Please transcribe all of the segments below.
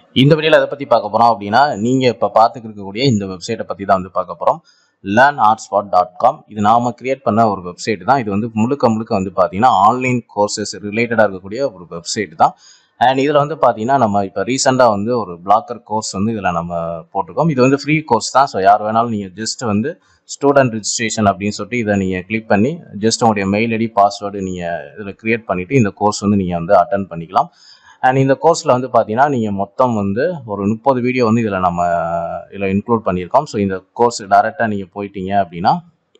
இந்த வீடியோவில் எதை பற்றி பார்க்க போகிறோம் அப்படின்னா நீங்கள் இப்போ பார்த்துக்கிட்டு இருக்கக்கூடிய இந்த வெப்சைட்டை பற்றி தான் வந்து பார்க்க போகிறோம் லேர்ன் ஆர்ட்ஸ்பாட் டாட் காம் இது நாம கிரியேட் பண்ண ஒரு வெப்சைட் தான் இது வந்து முழுக்க முழுக்க வந்து பார்த்தீங்கன்னா ஆன்லைன் கோர்சஸ் ரிலேட்டடாக இருக்கக்கூடிய ஒரு வெப்சைட் தான் அண்ட் இதில் வந்து பார்த்தீங்கன்னா நம்ம இப்போ ரீசெண்டாக வந்து ஒரு பிளாக்கர் கோர்ஸ் வந்து இதில் நம்ம போட்டிருக்கோம் இது வந்து ஃப்ரீ கோர்ஸ் தான் ஸோ யார் வேணாலும் நீங்கள் ஜஸ்ட் வந்து ஸ்டூடெண்ட் ரிஜிஸ்ட்ரேஷன் அப்படின்னு சொல்லிட்டு இதை நீங்கள் கிளிக் பண்ணி ஜஸ்ட் உங்களுடைய மெயில் ஐடி பாஸ்வேர்டு நீங்கள் இதில் கிரியேட் பண்ணிவிட்டு இந்த கோர்ஸ் வந்து நீங்கள் வந்து அட்டன் பண்ணிக்கலாம் அண்ட் இந்த கோர்ஸில் வந்து பார்த்தீங்கன்னா நீங்கள் மொத்தம் வந்து ஒரு முப்பது வீடியோ வந்து இதில் நம்ம இதில் இன்க்ளூட் பண்ணியிருக்கோம் ஸோ இந்த கோர்ஸ் டேரெக்டாக நீங்கள் போயிட்டீங்க அப்படின்னா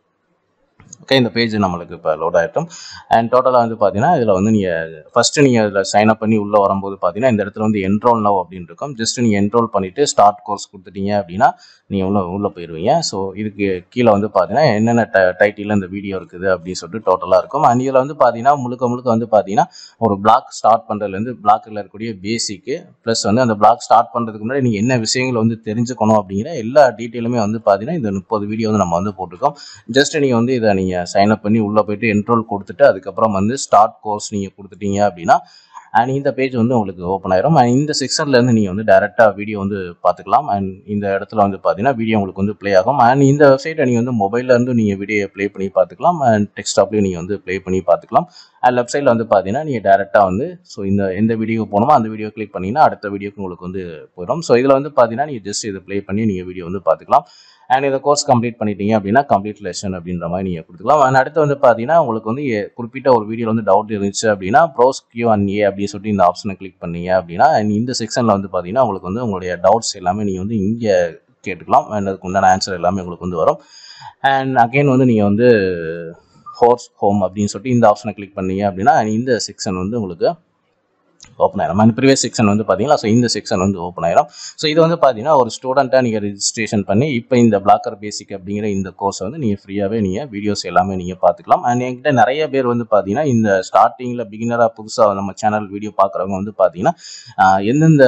ஓகே இந்த பேஜ் நம்மளுக்கு இப்போ லோட் ஆகிட்டோம் அண்ட் டோட்டலாக வந்து பார்த்தீங்கன்னா இதில் வந்து நீங்கள் ஃபஸ்ட்டு நீங்கள் இதில் சைன் அப் பண்ணி உள்ளே வரும்போது பார்த்தீங்கன்னா இந்த இடத்துல வந்து என்ரோல் நவ் அப்படின்னு இருக்கும் ஜஸ்ட் நீங்கள் என்ரோல் பண்ணிவிட்டு ஸ்டார்ட் கோர்ஸ் கொடுத்துட்டீங்க அப்படின்னா நீங்கள் உள்ள உள்ளே போயிடுவீங்க ஸோ இதுக்கு கீழே வந்து பார்த்தீங்கன்னா என்னென்ன ட டைட்டில் இந்த வீடியோ இருக்குது அப்படின்னு சொல்லிட்டு டோட்டலாக இருக்கும் அண்ட் இதில் வந்து பார்த்தீங்கன்னா முழுக்க முழுக்க வந்து பார்த்தீங்கன்னா ஒரு பிளாக் ஸ்டார்ட் பண்ணுறதுலேருந்து பிளாக்கில் இருக்கக்கூடிய பேசிக்கு ப்ளஸ் வந்து அந்த பிளாக் ஸ்டார்ட் பண்ணுறதுக்கு முன்னாடி நீங்கள் என்ன விஷயங்களை வந்து தெரிஞ்சுக்கணும் அப்படிங்கிற எல்லா டீட்டெயிலுமே வந்து பார்த்தீங்கன்னா இந்த முப்பது வீடியோ வந்து நம்ம வந்து போட்டிருக்கோம் ஜஸ்ட் நீங்கள் வந்து இதை நீங்கள் சைன் அப் பண்ணி உள்ளே போயிட்டு என்ரோல் கொடுத்துட்டு அதுக்கப்புறம் வந்து ஸ்டார்ட் கோர்ஸ் நீங்கள் கொடுத்துட்டீங்க அப்படின்னா அண்ட் இந்த பேஜ் வந்து உங்களுக்கு ஓப்பன் ஆயிரும் அண்ட் இந்த செக்ஷன்லேருந்து நீங்கள் வந்து டேரெக்டாக வீடியோ வந்து பார்த்துக்கலாம் அண்ட் இந்த இடத்துல வந்து பார்த்தீங்கன்னா வீடியோ உங்களுக்கு வந்து ப்ளே ஆகும் அண்ட் இந்த வெப்சைட்டை நீங்கள் வந்து மொபைல்ல இருந்து நீங்கள் வீடியோ ப்ளே பண்ணி பார்த்துக்கலாம் அண்ட் டெக்ஸ்டாப்லேயும் நீங்கள் வந்து ப்ளே பண்ணி பார்த்துக்கலாம் அண்ட் லெஃப்ட் சைடில் வந்து பார்த்தீங்கன்னா நீங்கள் டேரெக்டாக வந்து ஸோ இந்த எந்த வீடியோ போகணுமோ அந்த வீடியோ கிளிக் பண்ணிங்கன்னா அடுத்த வீடியோக்கு உங்களுக்கு வந்து போயிடும் ஸோ இதில் வந்து பார்த்தீங்கன்னா நீங்கள் ஜஸ்ட் இதை ப்ளே பண்ணி நீங்கள் வீடியோ வந்து பார்த்துக்கலாம் அண்ட் இந்த கோர்ஸ் கம்ப்ளீட் பண்ணிட்டீங்க அப்படின்னா கம்ப்ளீட் லெசன் அப்படின்ற மாதிரி நீங்கள் கொடுத்துக்கலாம் அண்ட் அடுத்து வந்து பார்த்தீங்கன்னா உங்களுக்கு வந்து எ- குறிப்பிட்ட ஒரு வீடியோவில் வந்து டவுட் இருந்துச்சு அப்படின்னா ப்ரோஸ் கியூ அண்ட் ஏ அப்படின்னு சொல்லிட்டு இந்த ஆப்ஷனை கிளிக் பண்ணீங்க அப்படின்னா and இந்த செக்ஷனில் வந்து பார்த்தீங்கன்னா உங்களுக்கு வந்து உங்களுடைய டவுட்ஸ் எல்லாமே நீங்கள் வந்து இங்கே கேட்டுக்கலாம் அண்ட் அதுக்கு உண்டான ஆன்சர் எல்லாமே உங்களுக்கு வந்து வரும் அண்ட் அகைன் வந்து நீங்கள் வந்து ஹோர்ஸ் ஹோம் அப்படின்னு சொல்லிட்டு இந்த ஆப்ஷனை கிளிக் பண்ணீங்க அப்படின்னா and இந்த செக்ஷன் வந்து உங்களுக்கு ஓப்பன் ஆயிரும் அண்ட் ப்ரீவியஸ் செக்ஷன் வந்து பார்த்தீங்கன்னா ஸோ இந்த செக்ஷன் வந்து ஓப்பன் ஆயிரும் ஸோ இது வந்து பார்த்தீங்கன்னா ஒரு ஸ்டூடெண்ட்டாக நீங்கள் ரெஜிஸ்ட்ரேஷன் பண்ணி இப்போ இந்த பிளாக்கர் பேசிக் அப்படிங்கிற இந்த கோர்ஸ் வந்து நீங்கள் ஃப்ரீயாகவே நீங்கள் வீடியோஸ் எல்லாமே நீங்கள் பார்த்துக்கலாம் அண்ட் என்கிட்ட நிறைய பேர் வந்து பார்த்தீங்கன்னா இந்த ஸ்டார்டிங்கில் பிகினராக புதுசாக நம்ம சேனல் வீடியோ பார்க்குறவங்க வந்து பார்த்தீங்கன்னா ஆஹ் எந்தெந்த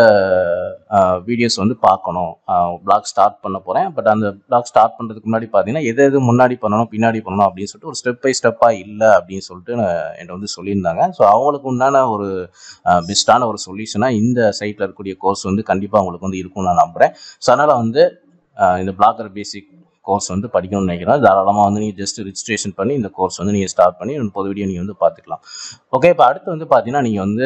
வீடியோஸ் வந்து பார்க்கணும் பிளாக் ஸ்டார்ட் பண்ண போகிறேன் பட் அந்த பிளாக் ஸ்டார்ட் பண்ணுறதுக்கு முன்னாடி பார்த்தீங்கன்னா எது எது முன்னாடி பண்ணணும் பின்னாடி பண்ணணும் அப்படின்னு சொல்லிட்டு ஒரு ஸ்டெப் பை ஸ்டெப்பாக இல்லை அப்படின்னு சொல்லிட்டு நான் என்கிட்ட வந்து சொல்லியிருந்தாங்க ஸோ அவங்களுக்கு உண்டான ஒரு பெஸ்ட்டான ஒரு சொல்யூஷனாக இந்த சைட்டில் இருக்கக்கூடிய கோர்ஸ் வந்து கண்டிப்பாக உங்களுக்கு வந்து இருக்கும்னு நான் நம்புகிறேன் ஸோ அதனால் வந்து ஆஹ் இந்த பிளாக்கர் பேசிக் கோர்ஸ் வந்து படிக்கணும்னு நினைக்கிறேன் தாராளமாக வந்து நீங்கள் ஜஸ்ட் ரிஜிஸ்ட்ரேஷன் பண்ணி இந்த கோர்ஸ் வந்து நீங்கள் ஸ்டார்ட் பண்ணி முப்பது வீடியோ நீங்கள் வந்து பார்த்துக்கலாம் ஓகே இப்போ அடுத்து வந்து பார்த்தீங்கன்னா நீங்கள் வந்து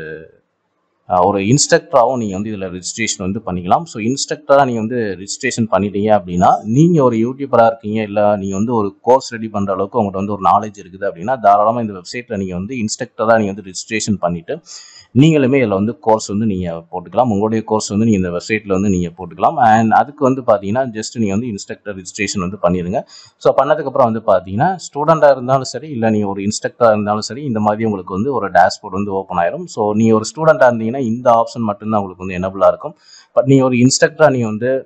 ஆஹ் ஒரு இன்ஸ்ட்ரக்டராகவும் நீங்கள் வந்து இதில் ரெஜிஸ்ட்ரேஷன் வந்து பண்ணிக்கலாம் ஸோ இன்ஸ்ட்ரக்டராக நீங்கள் வந்து ரெஜிஸ்ட்ரேஷன் பண்ணிட்டீங்க அப்படின்னா நீங்கள் ஒரு யூடியூபராக இருக்கீங்க இல்லை நீங்கள் வந்து ஒரு கோர்ஸ் ரெடி பண்ணுற அளவுக்கு உங்கள்கிட்ட வந்து ஒரு நாலேஜ் இருக்குது அப்படின்னா தாராளமாக இந்த வெப்சைட்டில் நீங்கள் வந்து இன்ஸ்ட்ரக்டராக நீங்கள் வந்து ரெஜிஸ்ட்ரேஷன் பண்ணிவிட்டு நீங்களுமே இதில் வந்து கோர்ஸ் வந்து நீங்கள் போட்டுக்கலாம் உங்களுடைய கோர்ஸ் வந்து நீங்கள் இந்த வெப்சைட்டில் வந்து நீங்கள் போட்டுக்கலாம் அண்ட் அதுக்கு வந்து பார்த்தீங்கன்னா ஜஸ்ட் நீங்கள் வந்து இன்ஸ்ட்ரக்டர் ரெஜிஸ்ட்ரேஷன் வந்து பண்ணிடுங்க ஸோ பண்ணதுக்கப்புறம் வந்து பார்த்தீங்கன்னா ஸ்டூடெண்ட்டாக இருந்தாலும் சரி இல்லை நீங்கள் ஒரு இன்ஸ்ட்ரக்டராக இருந்தாலும் சரி இந்த மாதிரி உங்களுக்கு வந்து ஒரு டேஷ்போர்ட் வந்து ஓப்பன் ஆயிரும் ஸோ நீங்கள் ஒரு ஸ்டூடெண்ட்டாக இருந்தீங்கன்னா இந்த ஆப்ஷன் மட்டும்தான் உங்களுக்கு வந்து எனபிளாக இருக்கும் பட் நீங்கள் ஒரு இன்ஸ்ட்ரக்டராக நீங்கள் வந்து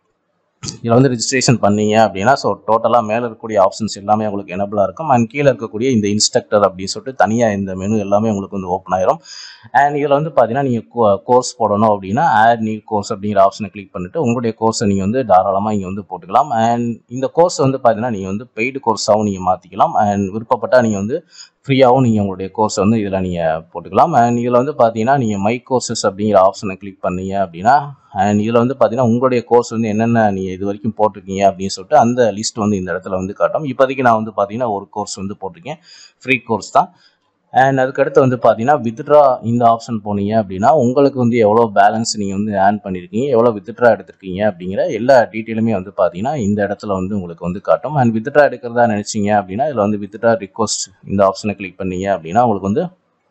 இதில் வந்து ரெஜிஸ்ட்ரேஷன் பண்ணீங்க அப்படின்னா ஸோ டோட்டலாக மேலே இருக்கக்கூடிய ஆப்ஷன்ஸ் எல்லாமே உங்களுக்கு எனபிளாக இருக்கும் அண்ட் கீழே இருக்கக்கூடிய இந்த இன்ஸ்ட்ரக்டர் அப்படின்னு சொல்லிட்டு தனியாக இந்த மெனு எல்லாமே உங்களுக்கு வந்து ஓப்பன் ஆயிரும் அண்ட் இதில் வந்து பார்த்தீங்கன்னா நீங்கள் கோர்ஸ் போடணும் அப்படின்னா ஆட் நியூ கோர்ஸ் அப்படிங்கிற ஆப்ஷனை கிளிக் பண்ணிட்டு உங்களுடைய கோர்ஸை நீங்கள் வந்து தாராளமாக இங்கே வந்து போட்டுக்கலாம் அண்ட் இந்த கோர்ஸ் வந்து பார்த்தீங்கன்னா நீங்கள் வந்து பெய்டு கோர்ஸாகவும் நீங்கள் மாற்றிக்கலாம் அண்ட் விருப்பப்பட்டால் நீங்கள் வந்து ஃப்ரீயாகவும் நீங்கள் உங்களுடைய கோர்ஸ் வந்து இதில் நீங்கள் போட்டுக்கலாம் அண்ட் இதில் வந்து பார்த்தீங்கன்னா நீங்கள் மை கோர்சஸ் அப்படிங்கிற ஆப்ஷனை கிளிக் பண்ணீங்க அப்படின்னா அண்ட் இதில் வந்து பார்த்தீங்கன்னா உங்களுடைய கோர்ஸ் வந்து என்னென்ன நீங்கள் இது வரைக்கும் போட்டிருக்கீங்க அப்படின்னு சொல்லிட்டு அந்த லிஸ்ட் வந்து இந்த இடத்துல வந்து காட்டும் இப்போதைக்கு நான் வந்து பார்த்தீங்கன்னா ஒரு கோர்ஸ் வந்து போட்டிருக்கேன் ஃப்ரீ கோர்ஸ் தான் அண்ட் அதுக்கடுத்து வந்து பார்த்தீங்கன்னா வித்ட்ரா இந்த ஆப்ஷன் போனீங்க அப்படின்னா உங்களுக்கு வந்து எவ்வளோ பேலன்ஸ் நீங்கள் வந்து ஏர்ன் பண்ணியிருக்கீங்க எவ்வளோ வித்ட்ரா எடுத்திருக்கீங்க அப்படிங்கிற எல்லா டீட்டெயிலுமே வந்து பார்த்தீங்கன்னா இந்த இடத்துல வந்து உங்களுக்கு வந்து காட்டும் அண்ட் வித்ட்ரா எடுக்கிறதா நினச்சிங்க அப்படின்னா இதில் வந்து வித்ட்ரா ரிக்வஸ்ட் இந்த ஆப்ஷனை கிளிக் பண்ணீங்க அப்படின்னா உங்களுக்கு வந்து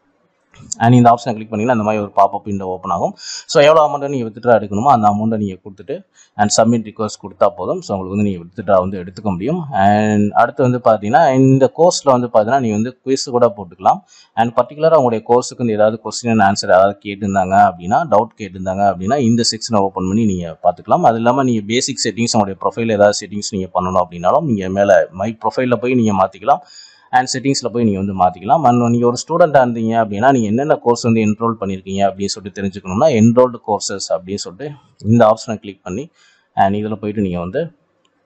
அண்ட் இந்த ஆப்ஷனை கிளிக் பண்ணிங்கன்னா அந்த மாதிரி ஒரு பாப்அப் விண்டோ ஓப்பன் ஆகும் ஸோ எவ்வளோ அமௌண்ட்டை நீங்கள் வித்ட்ரா எடுக்கணுமோ அந்த அமௌண்ட்டை நீங்கள் கொடுத்துட்டு அண்ட் சப்மிட் ரிக்வஸ்ட் கொடுத்தா போதும் ஸோ உங்களுக்கு வந்து நீங்கள் வித்ட்ரா வந்து எடுத்துக்க முடியும் அண்ட் அடுத்து வந்து பார்த்தீங்கன்னா இந்த கோர்ஸில் வந்து பார்த்தீங்கன்னா நீங்கள் வந்து குவிஸ் கூட போட்டுக்கலாம் அண்ட் பர்டிகுலராக உங்களுடைய கோர்ஸுக்கு வந்து ஏதாவது கொஸ்டின் அண்ட் ஆன்சர் ஏதாவது கேட்டிருந்தாங்க அப்படின்னா டவுட் கேட்டிருந்தாங்க அப்படின்னா இந்த செக்ஷனை ஓப்பன் பண்ணி நீங்கள் பார்த்துக்கலாம் அது இல்லாமல் நீங்கள் பேசிக் செட்டிங்ஸ் உங்களுடைய ப்ரொஃபைல் ஏதாவது செட்டிங்ஸ் நீங்கள் பண்ணணும் அப்படின்னாலும் நீங்கள் மேலே மை ப்ரொஃபைலில் போய் நீங்கள் மாற்றிக்கலாம் அண்ட் செட்டிங்ஸில் போய் நீங்கள் வந்து மாற்றிக்கலாம் அண்ட் நீங்கள் ஒரு ஸ்டூடெண்ட்டாக இருந்தீங்க அப்படின்னா நீங்கள் என்னென்ன கோர்ஸ் வந்து என்ரோல் பண்ணியிருக்கீங்க அப்படின்னு சொல்லிட்டு தெரிஞ்சுக்கணும்னா என்ரோல்டு கோர்சஸ் அப்படின்னு சொல்லிட்டு இந்த ஆப்ஷனை கிளிக் பண்ணி அண்ட் இதில் போயிட்டு நீங்கள் வந்து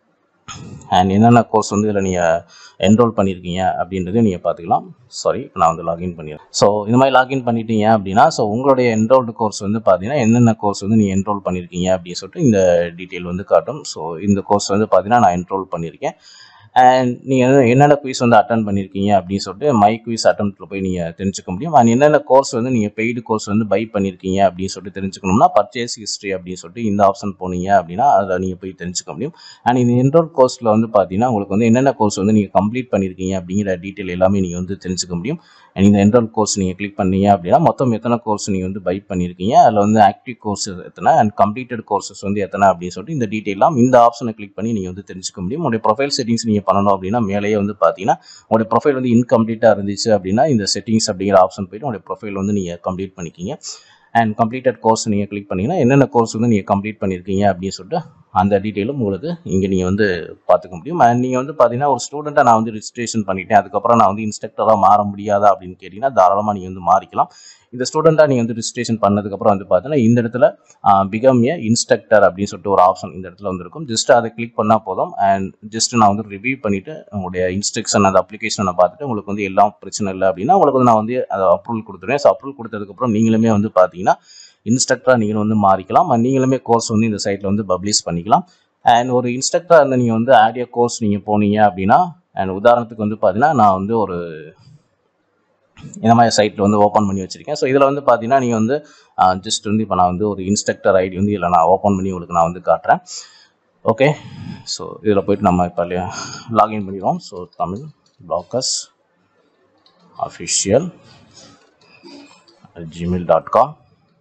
அண்ட் என்னென்ன கோர்ஸ் வந்து இதில் நீங்கள் என்ரோல் பண்ணியிருக்கீங்க அப்படின்றதையும் நீங்கள் பார்த்துக்கலாம் சாரி நான் வந்து லாகின் பண்ணிடுறேன் ஸோ இந்த மாதிரி லாகின் பண்ணிட்டீங்க அப்படின்னா ஸோ உங்களுடைய என்ரோல்டு கோர்ஸ் வந்து பார்த்தீங்கன்னா என்னென்ன கோர்ஸ் வந்து நீங்கள் என்ரோல் பண்ணியிருக்கீங்க அப்படின்னு சொல்லிட்டு இந்த டீட்டெயில் வந்து காட்டும் ஸோ இந்த கோர்ஸ் வந்து பார்த்தீங்கன்னா நான் என்ரோல் பண்ணியிருக்கேன் அண்ட் நீங்கள் என்னென்ன குவிஸ் வந்து அட்டன் பண்ணியிருக்கீங்க அப்படின்னு சொல்லிட்டு மை குவிஸ் அட்டம்ப்டில் போய் நீங்கள் தெரிஞ்சுக்க முடியும் அண்ட் என்னென்ன கோர்ஸ் வந்து நீங்கள் பெய்டு கோர்ஸ் வந்து பை பண்ணியிருக்கீங்க அப்படின்னு சொல்லிட்டு தெரிஞ்சுக்கணும்னா பர்ச்சேஸ் ஹிஸ்ட்ரி அப்படின்னு சொல்லிட்டு இந்த ஆப்ஷன் போனீங்க அப்படின்னா அதை நீங்கள் போய் தெரிஞ்சுக்க முடியும் அண்ட் இந்த என்ரோல் கோர்ஸில் வந்து பார்த்தீங்கன்னா உங்களுக்கு வந்து என்னென்ன கோர்ஸ் வந்து நீங்கள் கம்ப்ளீட் பண்ணியிருக்கீங்க அப்படிங்கிற டீட்டெயில் எல்லாமே நீங்கள் வந்து தெரிஞ்சுக்க முடியும் அண்ட் இந்த என்ரோல் கோர்ஸ் நீங்கள் கிளிக் பண்ணீங்க அப்படின்னா மொத்தம் எத்தனை கோர்ஸ் நீங்கள் வந்து பை பண்ணியிருக்கீங்க அதில் வந்து ஆக்டிவ் கோர்ஸ் எத்தனை அண்ட் கம்ப்ளீட்டட் கோர்சஸ் வந்து எத்தனை அப்படின்னு சொல்லிட்டு இந்த டீட்டெயிலாம் இந்த ஆப்ஷனை கிளிக் பண்ணி நீங்கள் வந்து தெரிஞ்சுக்க முடியும் உங்களுடைய ப்ரொஃபைல் செட்டிங்ஸ் நீங்கள் பண்ணணும் அப்படின்னா மேலேயே வந்து பார்த்தீங்கன்னா உங்களுடைய ப்ரொஃபைல் வந்து இன்கம்ப்ளீட்டாக இருந்துச்சு அப்படின்னா இந்த செட்டிங்ஸ் அப்படிங்கிற ஆப்ஷன் போயிட்டு உங்களுடைய ப்ரொஃபைல் வந்து நீங்கள் கம்ப்ளீட் பண்ணிக்கிங்க அண்ட் கம்ப்ளீட்டட் கோர்ஸ் நீங்கள் கிளிக் பண்ணிங்கன்னா என்னென்ன கோர்ஸ் வந்து நீங்கள் கம்ப்ளீட் பண்ணியிருக்கீங்க அப்படின்னு சொல்லிட்டு அந்த டீட்டெயிலும் உங்களுக்கு இங்கே நீங்கள் வந்து பார்த்துக்க முடியும் அண்ட் நீங்கள் வந்து பார்த்தீங்கன்னா ஒரு ஸ்டூடெண்ட்டை நான் வந்து ரிஜிஸ்ட்ரேஷன் பண்ணிட்டேன் அதுக்கப்புறம் நான் வந்து இன்ஸ்ட்ரக்டராக மாற முடியாதா அப்படின்னு கேட்டிங்கன்னா தாராளமாக நீங்கள் வந்து மாறிக்கலாம் இந்த ஸ்டூடெண்ட்டாக நீங்கள் வந்து ரிஜிஸ்ட்ரேஷன் பண்ணதுக்கப்புறம் வந்து பார்த்தீங்கன்னா இந்த இடத்துல பிகம் ஏ இன்ஸ்ட்ரக்டர் அப்படின்னு சொல்லிட்டு ஒரு ஆப்ஷன் இந்த இடத்துல வந்து இருக்கும் ஜஸ்ட் அதை கிளிக் பண்ணால் போதும் அண்ட் ஜஸ்ட் நான் வந்து ரிவ்யூ பண்ணிவிட்டு உங்களுடைய இன்ஸ்ட்ரக்ஷன் அந்த அப்ளிகேஷனை பார்த்துட்டு உங்களுக்கு வந்து எல்லாம் பிரச்சனை இல்லை அப்படின்னா உங்களுக்கு வந்து நான் வந்து அதை அப்ரூவல் கொடுத்துருவேன் ஸோ அப்ரூவல் கொடுத்ததுக்கப்புறம் நீங்களுமே வந்து பார்த்தீங்கன்னா இன்ஸ்ட்ரக்டராக நீங்களும் வந்து மாறிக்கலாம் and நீங்களுமே கோர்ஸ் வந்து இந்த சைட்டில் வந்து பப்ளிஷ் பண்ணிக்கலாம் அண்ட் ஒரு இன்ஸ்ட்ரக்டராக இருந்து நீங்கள் வந்து ஆடியோ கோர்ஸ் நீங்கள் போனீங்க அப்படின்னா அண்ட் உதாரணத்துக்கு வந்து பார்த்தீங்கன்னா நான் வந்து ஒரு இந்த மாதிரி சைட்டில் வந்து ஓப்பன் பண்ணி வச்சுருக்கேன் ஸோ இதில் வந்து பார்த்தீங்கன்னா நீங்கள் வந்து ஜஸ்ட் வந்து இப்போ நான் வந்து ஒரு இன்ஸ்ட்ரக்டர் ஐடி வந்து இதில் நான் ஓப்பன் பண்ணி உங்களுக்கு நான் வந்து காட்டுறேன் ஓகே ஸோ இதில் போயிட்டு நம்ம இப்போ லாகின் பண்ணிடுவோம் so Tamil bloggers official Gmail dot com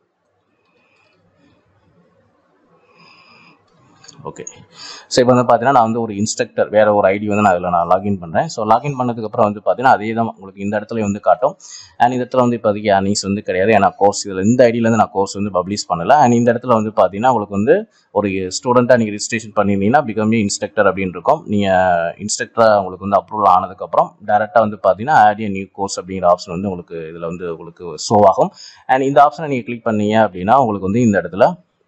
okay so இப்போ வந்து பார்த்தீங்கன்னா நான் வந்து ஒரு இன்ஸ்ட்ரக்டர் வேற ஒரு ஐடி வந்து நான் அதில் நான் லாகின் பண்ணுறேன் ஸோ லாகின் பண்ணதுக்கப்புறம் வந்து பார்த்தீங்கன்னா அதே தான் உங்களுக்கு இந்த இடத்துல வந்து காட்டும் அண்ட் இந்த இடத்துல வந்து இப்போதைக்கு அர்னிங்ஸ் வந்து கிடையாது ஏன்னா கோர்ஸ் இதில் இந்த ஐடியிலேருந்து நான் கோர்ஸ் வந்து பப்ளிஷ் பண்ணல அண்ட் இந்த இடத்துல வந்து பார்த்தீங்கன்னா உங்களுக்கு வந்து ஒரு ஸ்டூடெண்ட்டாக நீங்கள் ரிஜிஸ்ட்ரேஷன் பண்ணியிருந்தீங்கன்னா பிகம் இன்ஸ்ட்ரக்டர் அப்படின்னு இருக்கும் நீங்கள் இன்ஸ்ட்ரக்டராக உங்களுக்கு வந்து அப்ரூவல் ஆனதுக்கப்புறம் டேரெக்டாக வந்து பார்த்தீங்கன்னா ஆட் நியூ கோர்ஸ் அப்படிங்கிற ஆப்ஷன் வந்து உங்களுக்கு இதில் வந்து உங்களுக்கு ஷோ ஆகும் அண்ட் இந்த ஆப்ஷனை நீங்கள் கிளிக் பண்ணீங்க அப்படின்னா உங்களுக்கு வந்து இந்த இடத்துல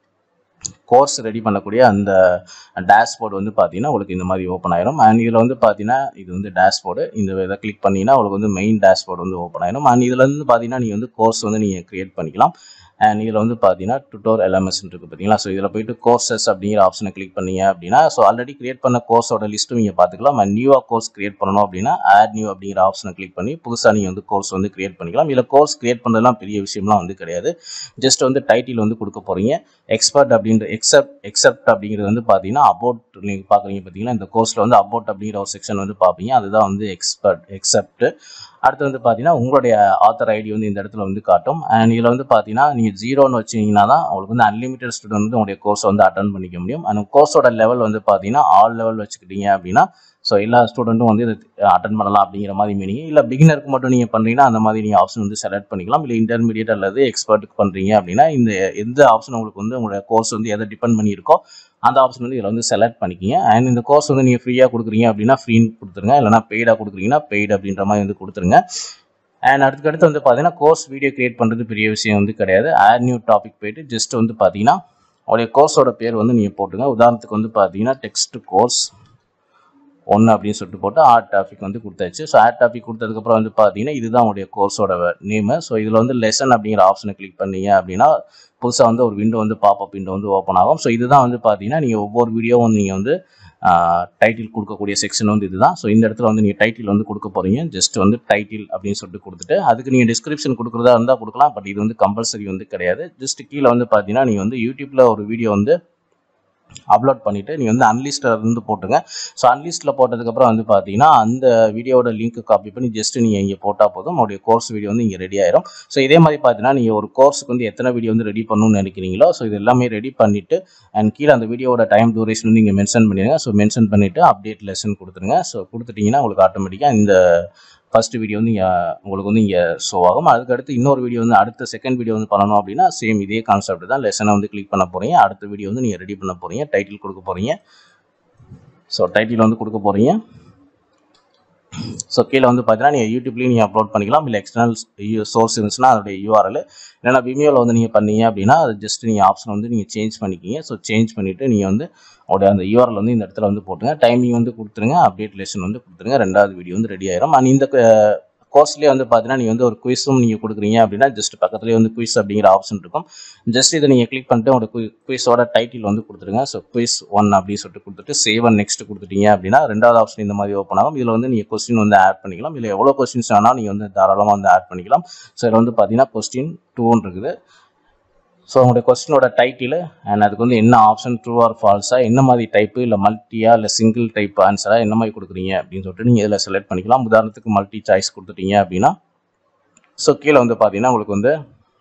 கோர்ஸ் ரெடி பண்ணக்கூடிய அந்த டேஷ்போர்டு வந்து பார்த்தீங்கன்னா உங்களுக்கு இந்த மாதிரி ஓப்பன் ஆயிரும் அண்ட் இதில் வந்து பார்த்தீங்கன்னா இது வந்து டேஷ்போர்டு இந்த இதை கிளிக் பண்ணிங்கன்னா உங்களுக்கு வந்து மெயின் டேஷ்போர்டு வந்து ஓப்பன் ஆயிரும் அண்ட் இதில் வந்து பார்த்தீங்கன்னா நீங்கள் வந்து கோர்ஸ் வந்து நீங்கள் கிரியேட் பண்ணிக்கலாம் அண்ட் இதில் வந்து பார்த்தீங்கன்னா டுட்டோர் எல்எம்எஸ் இருக்குது பார்த்தீங்களா ஸோ இதில் போயிட்டு கோர்சஸ் அப்படிங்கிற ஆப்ஷனை கிளிக் பண்ணீங்க அப்படின்னா ஸோ ஆல்ரெடி கிரியேட் பண்ண கோர்ஸோட லிஸ்ட்டும் நீங்கள் பார்த்துக்கலாம் அண்ட் நியூவாக கோர்ஸ் கிரியேட் பண்ணணும் அப்படின்னா ஆட் நியூ அப்படிங்கிற ஆப்ஷனை கிளிக் பண்ணி புதுசாக நீங்கள் வந்து கோர்ஸ் வந்து கிரியேட் பண்ணிக்கலாம் இதில் கோர்ஸ் கிரியேட் பண்ணுறதுலாம் பெரிய விஷயம்லாம் வந்து கிடையாது ஜஸ்ட் வந்து டைட்டில் வந்து கொடுக்க போகிறீங்க எக்ஸ்பர்ட் அப்படின்ற எக்ஸப்ட் எக்ஸப்ட் அப்படிங்கிறது வந்து பார்த்தீங்கன்னா அபவுட் நீங்கள் பார்க்குறீங்க பார்த்தீங்கன்னா இந்த கோர்ஸில் வந்து அபவுட் அப்படிங்கிற ஒரு செக்ஷன் வந்து பார்ப்பீங்க அதுதான் வந்து எக்ஸ்பர்ட் எக்ஸப்ட் அடுத்து வந்து பார்த்தீங்கன்னா உங்களுடைய ஆத்தர் ஐடி வந்து இந்த இடத்துல வந்து காட்டும் அண்ட் இதில் வந்து பார்த்தீங்கன்னா நீங்கள் ஜீரோன்னு வச்சிங்கன்னா தான் உங்களுக்கு வந்து அன்லிமிட்டட் ஸ்டூடெண்ட் வந்து உங்களுடைய கோர்ஸை வந்து அட்டன் பண்ணிக்க முடியும் அண்ட் கோர்ஸோட லெவல் வந்து பார்த்தீங்கன்னா ஆல் லெவல் வச்சுக்கிட்டீங்க அப்படின்னா ஸோ எல்லா ஸ்டூடெண்ட்டும் வந்து இது அட்டன் பண்ணலாம் அப்படிங்கிற மாதிரி மீனிங் இல்லை பிகினருக்கு மட்டும் நீங்கள் பண்ணுறீங்கன்னா அந்த மாதிரி நீங்கள் ஆப்ஷன் வந்து செலக்ட் பண்ணிக்கலாம் இல்லை இன்டர்மீடியட் அல்லது எக்ஸ்பர்ட்டுக்கு பண்ணுறீங்க அப்படின்னா இந்த எந்த ஆப்ஷன் உங்களுக்கு வந்து உங்களோட கோர்ஸ் வந்து எதை டிபெண்ட் பண்ணியிருக்கோ அந்த ஆப்ஷன் வந்து இதில் வந்து செலக்ட் பண்ணிக்கிங்க அண்ட் இந்த கோர்ஸ் வந்து நீங்கள் ஃப்ரீயாக கொடுக்குறீங்க அப்படின்னா ஃப்ரீன்னு கொடுத்துருங்க இல்லைனா பெய்டாக கொடுக்குறீங்கன்னா பெய்டு அப்படின்ற மாதிரி வந்து கொடுத்துருங்க அண்ட் அதுக்கடுத்து வந்து பார்த்தீங்கன்னா கோர்ஸ் வீடியோ கிரியேட் பண்ணுறது பெரிய விஷயம் வந்து கிடையாது ஆட் நியூ டாபிக் போயிட்டு ஜஸ்ட் வந்து பார்த்தீங்கன்னா உடைய கோர்ஸோட பேர் வந்து நீங்கள் போட்டுங்க உதாரணத்துக்கு வந்து பார்த்தீங்கன்னா டெக்ஸ்ட் கோர்ஸ் ஒன்று அப்படின்னு சொல்லிட்டு போட்டு ஆர்ட் டாபிக் வந்து கொடுத்தாச்சு ஸோ ஆர்ட் டாபிக் கொடுத்ததுக்கப்புறம் வந்து பார்த்தீங்கன்னா இதுதான் உங்களுடைய கோர்ஸோட நேமு ஸோ இதில் வந்து லெசன் அப்படிங்கிற ஆப்ஷனை கிளிக் பண்ணீங்க அப்படின்னா புதுசாக வந்து ஒரு விண்டோ வந்து பாப்அப் விண்டோ வந்து ஓப்பன் ஆகும் ஸோ இதுதான் வந்து பார்த்தீங்கன்னா நீங்கள் ஒவ்வொரு வீடியோவும் நீங்கள் வந்து டைட்டில் கொடுக்கக்கூடிய செக்ஷன் வந்து இதுதான் ஸோ இந்த இடத்துல வந்து நீங்கள் டைட்டில் வந்து கொடுக்க போகிறீங்க ஜஸ்ட் வந்து டைட்டில் அப்படின்னு சொல்லிட்டு கொடுத்துட்டு அதுக்கு நீங்கள் டிஸ்கிரிப்ஷன் கொடுக்குறதா இருந்தால் கொடுக்கலாம் பட் இது வந்து கம்பல்சரி வந்து கிடையாது ஜஸ்ட் கீழே வந்து பார்த்தீங்கன்னா நீங்கள் வந்து யூடியூப்பில் ஒரு வீடியோ வந்து அப்லோட் பண்ணிவிட்டு நீங்கள் வந்து அன்லிஸ்ட்டில் இருந்து போட்டுங்க ஸோ அன்லிஸ்ட்டில் போட்டதுக்கப்புறம் வந்து பார்த்தீங்கன்னா அந்த வீடியோட லிங்க் காப்பி பண்ணி ஜஸ்ட் நீங்கள் இங்கே போட்டால் போதும் உங்களுடைய கோர்ஸ் வீடியோ வந்து இங்கே ரெடி ஆயிரும் ஸோ இதே மாதிரி பார்த்தீங்கன்னா நீங்கள் ஒரு கோர்ஸுக்கு வந்து எத்தனை வீடியோ வந்து ரெடி பண்ணணும்னு நினைக்கிறீங்களோ ஸோ இது எல்லாமே ரெடி பண்ணிவிட்டு அண்ட் கீழே அந்த வீடியோட டைம் டூரேஷன் வந்து இங்கே மென்ஷன் பண்ணிடுங்க ஸோ மென்ஷன் பண்ணிவிட்டு அப்டேட் லெசன் கொடுத்துருங்க ஸோ கொடுத்துட்டிங்கன்னா உங்களுக்கு ஆட்டோமேட்டிக்காக இந்த ஃபர்ஸ்ட் வீடியோ வந்து இங்கே உங்களுக்கு வந்து இங்கே ஷோ ஆகும் அதுக்கடுத்து இன்னொரு வீடியோ வந்து அடுத்த செகண்ட் வீடியோ வந்து பண்ணணும் அப்படின்னா சேம் இதே கான்செப்ட் தான் லெசனை வந்து கிளிக் பண்ண போகிறீங்க அடுத்த வீடியோ வந்து நீங்கள் ரெடி பண்ண போகிறீங்க டைட்டில் கொடுக்க போகிறீங்க ஸோ டைட்டில் வந்து கொடுக்க போகிறீங்க ஸோ கீழே வந்து பார்த்தீங்கன்னா நீங்கள் யூடியூப்லேயும் நீங்கள் அப்லோட் பண்ணிக்கலாம் இல்லை எக்ஸ்டர்னல் சோர்ஸ் இருந்துச்சுன்னா அதோடைய யூஆர்எல் இல்லைனா விமியோவில் வந்து நீங்கள் பண்ணீங்க அப்படின்னா அது ஜஸ்ட் நீங்கள் ஆப்ஷன் வந்து நீங்கள் சேஞ்ச் பண்ணிக்கிங்க ஸோ சேஞ்ச் பண்ணிவிட்டு நீங்கள் வந்து உடைய அந்த யூஆர்எல் வந்து இந்த இடத்துல வந்து போட்டுங்க டைமிங் வந்து கொடுத்துருங்க அப்டேட் லெசன் வந்து கொடுத்துருங்க ரெண்டாவது வீடியோ வந்து ரெடி ஆயிரும் அண்ட் இந்த கோர்ஸ்லேயே வந்து பார்த்தீங்கன்னா நீங்கள் வந்து ஒரு குவிஸும் நீங்கள் கொடுக்குறீங்க அப்படின்னா ஜஸ்ட் பக்கத்துலேயே வந்து குவிஸ் அப்படிங்கிற ஆப்ஷன் இருக்கும் ஜஸ்ட் இதை நீங்கள் கிளிக் பண்ணிட்டு உங்களோட குவிஸோட டைட்டில் வந்து கொடுத்துருங்க ஸோ குவிஸ் ஒன் அப்படின்னு சொல்லிட்டு கொடுத்துட்டு சேவ் அண்ட் நெக்ஸ்ட் கொடுத்துட்டீங்க அப்படின்னா ரெண்டாவது ஆப்ஷன் இந்த மாதிரி ஓப்பன் ஆகும் இதில் வந்து நீங்கள் கொஸ்டின் வந்து ஆட் பண்ணிக்கலாம் இல்லை எவ்வளோ கொஸ்டின்ஸ் வேணாலும் நீங்கள் வந்து தாராளமாக வந்து ஆட் பண்ணிக்கலாம் ஸோ இதில் வந்து பார்த்தீங்கன்னா கொஸ்டின் டூன்னு இருக்குது ஸோ உங்களுடைய கொஸ்டினோட டைட்டில் அண்ட் அதுக்கு வந்து என்ன ஆப்ஷன் ட்ரூ ஆர் ஃபால்ஸாக என்ன மாதிரி டைப்பு இல்லை மல்டியா இல்லை சிங்கிள் டைப் ஆன்சராக என்ன மாதிரி கொடுக்குறீங்க அப்படின்னு சொல்லிட்டு நீங்கள் இதில் செலக்ட் பண்ணிக்கலாம் உதாரணத்துக்கு மல்டி சாய்ஸ் கொடுத்துட்டீங்க அப்படின்னா ஸோ கீழே வந்து பார்த்தீங்கன்னா உங்களுக்கு வந்து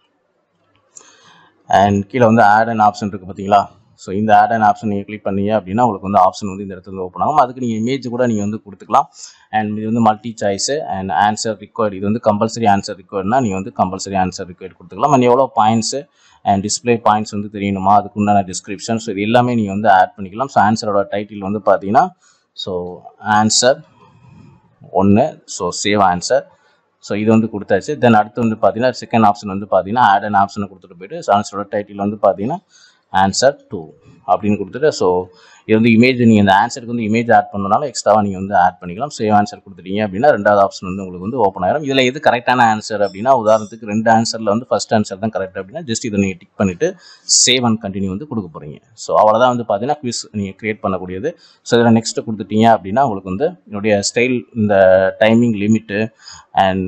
அண்ட் கீழே வந்து ஆட் அண்ட் ஆப்ஷன் இருக்குது பார்த்தீங்களா ஸோ இந்த ஆட் அண்ட் ஆப்ஷன் நீங்கள் கிளிக் பண்ணீங்க அப்படின்னா உங்களுக்கு வந்து ஆப்ஷன் வந்து இந்த இடத்துல ஓப்பன் ஆகும் அதுக்கு நீங்கள் இமேஜ் கூட நீங்கள் வந்து கொடுத்துக்கலாம் அண்ட் இது வந்து multi choice and answer required இது வந்து கம்பல்சரி ஆன்சர் ரிக்வயர்ட்னா நீங்கள் வந்து கம்பல்சரி ஆன்சர் ரிக்வயர்ட் கொடுத்துக்கலாம் அண்ட் எவ்வளோ பாயிண்ட்ஸு அண்ட் டிஸ்பிளே பாயிண்ட்ஸ் வந்து தெரியணுமா அதுக்கு உண்டான டிஸ்கிரிப்ஷன் ஸோ இது எல்லாமே நீங்கள் வந்து ஆட் பண்ணிக்கலாம் ஸோ ஆன்சரோட டைட்டில் வந்து பார்த்தீங்கன்னா ஸோ ஆன்சர் ஒன்று ஸோ சேவ் ஆன்சர் ஸோ இது வந்து கொடுத்தாச்சு தென் அடுத்து வந்து பார்த்தீங்கன்னா செகண்ட் ஆப்ஷன் வந்து பார்த்தீங்கன்னா ஆட் அண்ட் ஆப்ஷனை கொடுத்துட்டு போயிட்டு ஆன்சரோட டைட்டில் வந்து பார்த்தீங்கன்னா ஆன்சர் டூ அப்படின்னு கொடுத்துட்டு ஸோ இது வந்து இமேஜ் நீங்கள் இந்த ஆன்சருக்கு வந்து இமேஜ் ஆட் பண்ணனால எக்ஸ்ட்ராவாக நீங்கள் வந்து ஆட் பண்ணிக்கலாம் சேவ் ஆன்சர் கொடுத்துட்டீங்க அப்படின்னா ரெண்டாவது ஆப்ஷன் வந்து உங்களுக்கு வந்து ஓப்பன் ஆயிரும் இதில் எது கரெக்டான ஆன்சர் அப்படின்னா உதாரணத்துக்கு ரெண்டு ஆன்சரில் வந்து ஃபஸ்ட் ஆன்சர் தான் கரெக்ட் அப்படின்னா ஜஸ்ட் இதை நீங்கள் டிக் பண்ணிவிட்டு சேவ் அண்ட் கண்டினியூ வந்து கொடுக்க போகிறீங்க ஸோ அவ்வளோதான் வந்து பார்த்தீங்கன்னா குவிஸ் நீங்கள் க்ரியேட் பண்ணக்கூடியது ஸோ இதில் நெக்ஸ்ட்டு கொடுத்துட்டீங்க அப்படின்னா உங்களுக்கு வந்து என்னுடைய ஸ்டைல் இந்த டைமிங் லிமிட்டு அண்ட்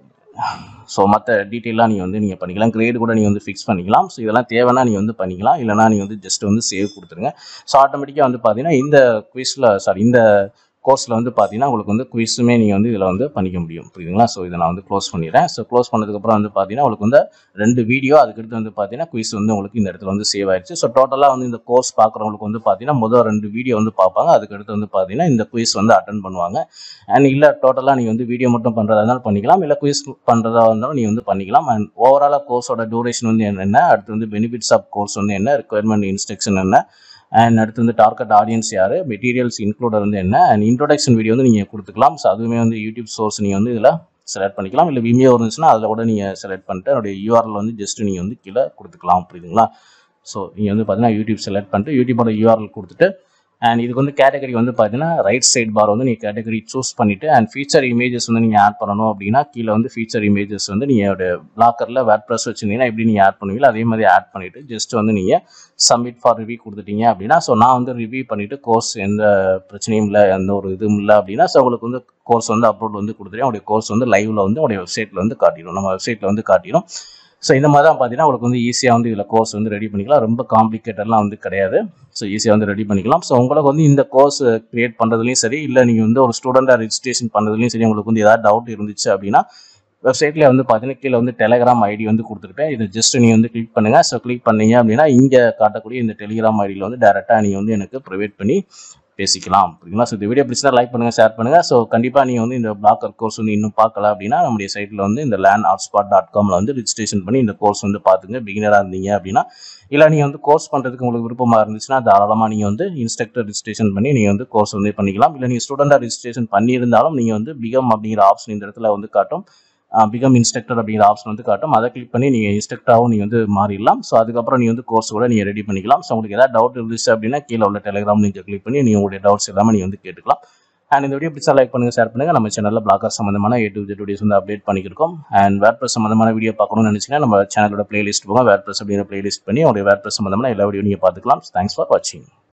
ஸோ மற்ற டீட்டெயிலாக நீங்கள் வந்து நீங்கள் பண்ணிக்கலாம் கிரேடு கூட நீங்கள் வந்து ஃபிக்ஸ் பண்ணிக்கலாம் ஸோ இதெல்லாம் தேவைன்னா நீங்கள் வந்து பண்ணிக்கலாம் இல்லைனா நீங்கள் வந்து ஜஸ்ட் வந்து சேவ் கொடுத்துருங்க ஸோ ஆட்டோமேட்டிக்காக வந்து பார்த்தீங்கன்னா இந்த குவிஸில் சாரி இந்த கோர்ஸில் வந்து பார்த்தீங்கன்னா உங்களுக்கு வந்து குவிஸுமே நீங்கள் வந்து இதில் வந்து பண்ணிக்க முடியும் புரியுதுங்களா ஸோ இதை நான் வந்து க்ளோஸ் பண்ணிடுறேன் ஸோ க்ளோஸ் பண்ணதுக்கப்புறம் வந்து பார்த்தீங்கன்னா உங்களுக்கு வந்து ரெண்டு வீடியோ அதுக்கடுத்து வந்து பார்த்தீங்கன்னா குவிஸ் வந்து உங்களுக்கு இந்த இடத்துல வந்து சேவ் ஆயிடுச்சு ஸோ டோட்டலாக வந்து இந்த கோர்ஸ் பார்க்குறவங்களுக்கு வந்து பார்த்தீங்கன்னா முதல் ரெண்டு வீடியோ வந்து பார்ப்பாங்க அதுக்கடுத்து வந்து பார்த்தீங்கன்னா இந்த குவிஸ் வந்து அட்டன் பண்ணுவாங்க அண்ட் இல்லை டோட்டலாக நீங்கள் வந்து வீடியோ மட்டும் பண்ணுறதா இருந்தாலும் பண்ணிக்கலாம் இல்லை குவிஸ் பண்ணுறதா இருந்தாலும் நீங்கள் வந்து பண்ணிக்கலாம் அண்ட் ஓவராலாக கோர்ஸோட டூரேஷன் வந்து என்ன அடுத்து வந்து பெனிஃபிட்ஸ் ஆஃப் கோர்ஸ் வந்து என்ன ரெக்குயர்மெண்ட் இன்ஸ்ட்ரக்ஷன் என்ன அண்ட் அடுத்து வந்து டார்கெட் ஆடியன்ஸ் யார் மெட்டீரியல்ஸ் இன்க்ளூடர் வந்து என்ன அண்ட் இன்ட்ரோடக்ஷன் வீடியோ வந்து நீங்கள் கொடுத்துக்கலாம் ஸோ அதுவுமே வந்து யூடியூப் சோர்ஸ் நீங்கள் வந்து இதில் செலக்ட் பண்ணிக்கலாம் இல்லை விமியோ இருந்துச்சுன்னா அதில் கூட நீங்கள் செலக்ட் பண்ணிட்டு அதோடைய யூஆர்எல் வந்து ஜஸ்ட் நீங்கள் வந்து கீழே கொடுத்துக்கலாம் புரியுதுங்களா ஸோ நீங்கள் வந்து பார்த்தீங்கன்னா யூடியூப் செலக்ட் பண்ணிட்டு யூடியூபோட யூஆர்எல் கொடுத்துட்டு அண்ட் இதுக்கு வந்து கேட்டகரி வந்து பார்த்தீங்கன்னா ரைட் சைட் பார் வந்து நீங்கள் கேட்டகரி சூஸ் பண்ணிவிட்டு அண்ட் ஃபீச்சர் இமேஜஸ் வந்து நீங்கள் ஆட் பண்ணணும் அப்படின்னா கீழே வந்து ஃபீச்சர் இமேஜஸ் வந்து நீங்கள் லாக்கரில் வேட் ப்ரெஸ் வச்சுருந்தீங்கன்னா எப்படி நீங்கள் ஆட் பண்ணுவீங்களோ அதே மாதிரி ஆட் பண்ணிவிட்டு ஜஸ்ட் வந்து நீங்கள் சப்மிட் ஃபார் ரிவ்யூ கொடுத்துட்டீங்க அப்படின்னா ஸோ நான் வந்து ரிவ்யூ பண்ணிவிட்டு கோர்ஸ் எந்த பிரச்சனையும் இல்லை எந்த ஒரு இதுவும் இல்லை அப்படின்னா ஸோ உங்களுக்கு வந்து கோர்ஸ் வந்து அப்லோட் வந்து கொடுத்துட்டேன் உடைய கோர்ஸ் வந்து லைவில் வந்து உடைய வெப்சைட்டில் வந்து காட்டிடும் நம்ம வெப்சைட்டில் வந்து காட்டிடும் ஸோ இந்த மாதிரி தான் பார்த்தீங்கன்னா உங்களுக்கு வந்து ஈஸியாக வந்து இதில் கோர்ஸ் வந்து ரெடி பண்ணிக்கலாம் ரொம்ப காம்ப்ளிகேட்டட்லாம் வந்து கிடையாது ஸோ ஈஸியாக வந்து ரெடி பண்ணிக்கலாம் ஸோ உங்களுக்கு வந்து இந்த கோர்ஸ் கிரியேட் பண்ணுறதுலையும் சரி இல்லை நீங்கள் வந்து ஒரு ஸ்டூடெண்ட்டாக ரெஜிஸ்ட்ரேஷன் பண்ணுறதுலையும் சரி உங்களுக்கு வந்து ஏதாவது டவுட் இருந்துச்சு அப்படின்னா வெப்சைட்டில் வந்து பார்த்தீங்கன்னா கீழே வந்து டெலிகிராம் ஐடி வந்து கொடுத்துருப்பேன் இதை ஜஸ்ட் நீங்கள் வந்து கிளிக் பண்ணுங்கள் ஸோ கிளிக் பண்ணீங்க அப்படின்னா இங்கே காட்டக்கூடிய இந்த டெலிகிராம் ஐடியில் வந்து டேரெக்டாக நீங்கள் வந்து எனக்கு ப்ரொவைட் பண்ணி பேசிக்கலாம் புரியுங்களா ஸோ இந்த வீடியோ பிடிச்சா லைக் பண்ணுங்கள் ஷேர் பண்ணுங்கள் ஸோ கண்டிப்பாக நீங்கள் வந்து இந்த பிளாக்கர் கோர்ஸ் வந்து இன்னும் பார்க்கல அப்படின்னா நம்முடைய சைட்டில் வந்து இந்த லேண்ட் ஹாட்ஸ்பாட் டாட் காமில் வந்து ரிஜிஸ்ட்ரேஷன் பண்ணி இந்த கோர்ஸ் வந்து பார்த்துங்க பிகினராக இருந்தீங்க அப்படின்னா இல்லை நீங்கள் வந்து கோர்ஸ் பண்ணுறதுக்கு உங்களுக்கு விருப்பமாக இருந்துச்சுன்னா தாராளமாக நீங்கள் வந்து இன்ஸ்ட்ரக்டர் ரிஜிஸ்ட்ரேஷன் பண்ணி நீங்கள் வந்து கோர்ஸ் வந்து பண்ணிக்கலாம் இல்லை நீங்கள் ஸ்டூடெண்டாக ரிஜிஸ்ட்ரேஷன் பண்ணியிருந்தாலும் நீங்கள் வந்து பிகம் அப்படிங்கிற ஆப்ஷன் இந்த இடத்துல வந்து காட்டும் பிகம் இன்ஸ்ட்ரக்டர் அப்படிங்கிற ஆப்ஷன் வந்து காட்டும் அதை கிளிக் பண்ணி நீங்கள் இன்ஸ்ட்ரக்டராகவும் நீங்கள் வந்து மாறிடலாம் ஸோ அதுக்கப்புறம் நீங்கள் வந்து கோர்ஸ் கூட நீங்கள் ரெடி பண்ணிக்கலாம் ஸோ உங்களுக்கு ஏதாவது டவுட் இருந்துச்சு அப்படின்னா கீழே உள்ள டெலிகிராம் நீங்கள் கிளிக் பண்ணி நீங்கள் உங்களுடைய டவுட்ஸ் எல்லாமே நீங்கள் வந்து கேட்டுக்கலாம் அண்ட் இந்த வீடியோ பிடிச்சா லைக் பண்ணுங்க ஷேர் பண்ணுங்க நம்ம சேனலில் பிளாக்கர் சம்மந்தமான ஏ டு ஜெட் வீடியோஸ் வந்து அப்டேட் பண்ணியிருக்கோம் அண்ட் வேர்ட்ப்ரெஸ் சம்மந்தமான வீடியோ பார்க்கணும்னு நினச்சிங்கன்னா நம்ம சேனலோட பிளேலிஸ்ட் போங்க வேர்ட்ப்ரெஸ் அப்படிங்கிற பிளேலிஸ்ட் பண்ணி உங்களுடைய வேர்ட்ப்ரெஸ் சம்மந்தமான எல்லா வீடியோ நீங்கள் பார்த்துக்கலாம் தேங்க்ஸ் ஃபார் வாட்சிங்